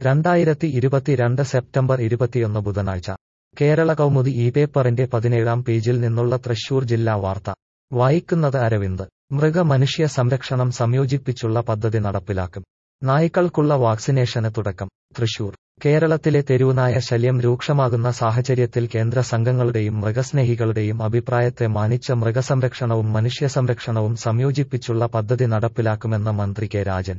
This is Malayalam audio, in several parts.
രണ്ടായിരത്തി ഇരുപത്തിരണ്ട് സെപ്റ്റംബർ ഇരുപത്തിയൊന്ന് ബുധനാഴ്ച കേരള കൗമുദി ഈ പേപ്പറിന്റെ പതിനേഴാം പേജിൽ നിന്നുള്ള തൃശൂർ ജില്ലാ വാർത്ത വായിക്കുന്നത് അരവിന്ദ് മൃഗ മനുഷ്യ സംരക്ഷണം സംയോജിപ്പിച്ചുള്ള പദ്ധതി നടപ്പിലാക്കും നായ്ക്കൾക്കുള്ള വാക്സിനേഷന് തുടക്കം തൃശൂർ കേരളത്തിലെ തെരുവുനായ ശല്യം രൂക്ഷമാകുന്ന സാഹചര്യത്തിൽ കേന്ദ്ര സംഘങ്ങളുടെയും മൃഗസ്നേഹികളുടെയും അഭിപ്രായത്തെ മാനിച്ച മൃഗസംരക്ഷണവും മനുഷ്യസംരക്ഷണവും സംയോജിപ്പിച്ചുള്ള പദ്ധതി നടപ്പിലാക്കുമെന്ന് മന്ത്രി കെ രാജൻ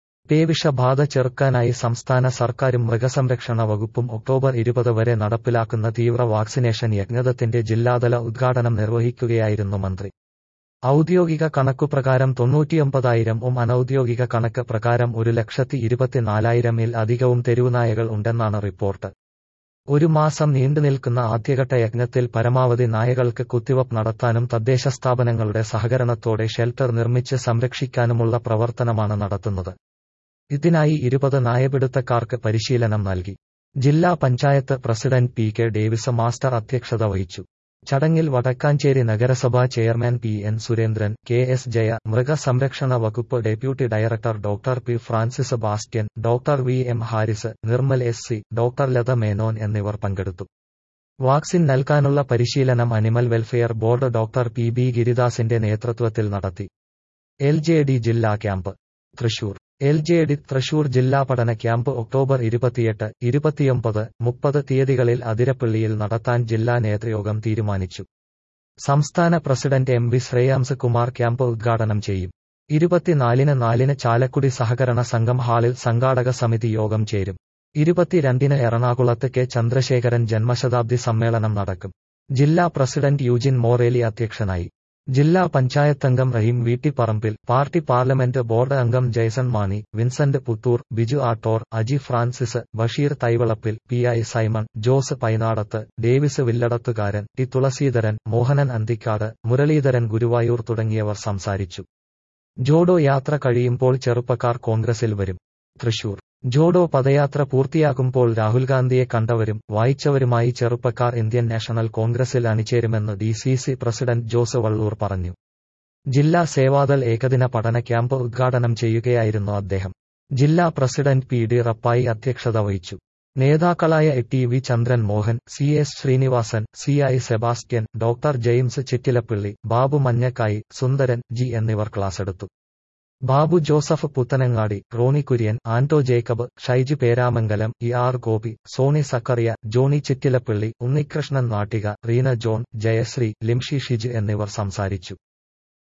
പേവിഷബാധ ചെറുക്കാനായി സംസ്ഥാന സർക്കാരും മൃഗസംരക്ഷണ വകുപ്പും ഒക്ടോബർ ഇരുപത് വരെ നടപ്പിലാക്കുന്ന തീവ്ര വാക്സിനേഷൻ യജ്ഞത്തിന്റെ ജില്ലാതല ഉദ്ഘാടനം നിർവഹിക്കുകയായിരുന്നു മന്ത്രി ഔദ്യോഗിക കണക്കുപ്രകാരം തൊണ്ണൂറ്റിയൊമ്പതായിരം ഉം അനൌദ്യോഗിക കണക്ക് പ്രകാരം ഒരു ലക്ഷത്തി ഇരുപത്തിനാലായിരമിൽ അധികവും തെരുവുനായകൾ ഉണ്ടെന്നാണ് റിപ്പോർട്ട് ഒരു മാസം നീണ്ടുനിൽക്കുന്ന ആദ്യഘട്ട യജ്ഞത്തിൽ പരമാവധി നായകൾക്ക് കുത്തിവപ്പ് നടത്താനും തദ്ദേശ സ്ഥാപനങ്ങളുടെ സഹകരണത്തോടെ ഷെൽട്ടർ നിർമ്മിച്ച് സംരക്ഷിക്കാനുമുള്ള പ്രവർത്തനമാണ് നടത്തുന്നത് ഇതിനായി ഇരുപത് നായപിടുത്തക്കാർക്ക് പരിശീലനം നൽകി ജില്ലാ panchayat president P K Davis master അധ്യക്ഷത വഹിച്ചു ചടങ്ങിൽ വടക്കാഞ്ചേരി നഗരസഭാ chairman P N Surendran K S Jaya മൃഗസംരക്ഷണ വകുപ്പ് deputy director doctor P Francis Bastian doctor V M Haris Nirmal S C doctor Latha Menon എന്നിവർ പങ്കെടുത്തു വാക്സിൻ നൽകാനുള്ള പരിശീലനം animal welfare board doctor P B ഗിരിദാസിന്റെ നേതൃത്വത്തിൽ നടത്തി എൽ ജെ ഡി ജില്ലാ camp Thrissur L J D Thrissur ജില്ലാ പഠന ക്യാമ്പ് ഒക്ടോബർ ഇരുപത്തിയെട്ട് ഇരുപത്തിയൊമ്പത് മുപ്പത് തീയതികളിൽ അതിരപ്പള്ളിയിൽ നടത്താൻ ജില്ലാ നേതൃയോഗം തീരുമാനിച്ചു സംസ്ഥാന president M V Shreyams Kumar camp ഉദ്ഘാടനം ചെയ്യും ഇരുപത്തിനാലിന് നാലിന് ചാലക്കുടി സഹകരണ സംഘം ഹാളിൽ സംഘാടക സമിതി യോഗം ചേരും ഇരുപത്തിരണ്ടിന് എറണാകുളത്ത് കെ ചന്ദ്രശേഖരൻ ജന്മശതാബ്ദി സമ്മേളനം നടക്കും ജില്ലാ പ്രസിഡന്റ് യൂജിൻ മോറേലി അധ്യക്ഷനായി ജില്ലാ പഞ്ചായത്തംഗം Raheem Veettipparambil party parliament board അംഗം Jaison Mani Vincent Puthur Biju Attor Aji Francis Basheer Thaivalappil P I Simon Jose Painadath Davis Villadathukaran T Thulaseedharan Mohanan Anthikad Muraleedharan Guruvayur തുടങ്ങിയവർ സംസാരിച്ചു ജോഡോ യാത്ര കഴിയുമ്പോൾ ചെറുപ്പക്കാർ കോൺഗ്രസിൽ വരും തൃശൂർ ജോഡോ പദയാത്ര പൂർത്തിയാകുമ്പോൾ രാഹുൽ ഗാന്ധിയെ കണ്ടവരും വായിച്ചവരുമായി ചെറുപ്പക്കാർ ഇന്ത്യൻ നാഷണൽ കോൺഗ്രസിൽ അണിചേരുമെന്ന് D C C president Jose Vallur പറഞ്ഞു ജില്ലാ സേവാദൾ ഏകദിന പഠന ക്യാമ്പ് ഉദ്ഘാടനം ചെയ്യുകയായിരുന്നു അദ്ദേഹം ജില്ലാ പ്രസിഡന്റ് പി ഡി റപ്പായി അധ്യക്ഷത വഹിച്ചു നേതാക്കളായ T V Chandran Mohan C S Srinivasan C I Sebastian doctor James Chittilappilly Babu Manjakkai Sundaran G എന്നിവർ ക്ലാസെടുത്തു ബാബു ജോസഫ് പുത്തനങ്ങാടി റോണി കുര്യൻ ആന്റോ ജേക്കബ് ഷൈജു പേരാമംഗലം ഇ ആർ ഗോപി സോണി സക്കറിയ ജോണി ചിറ്റിലപ്പിള്ളി ഉണ്ണികൃഷ്ണൻ നാട്ടിക റീന ജോൺ ജയശ്രീ ലിംഷി ഷിജ് എന്നിവർ സംസാരിച്ചു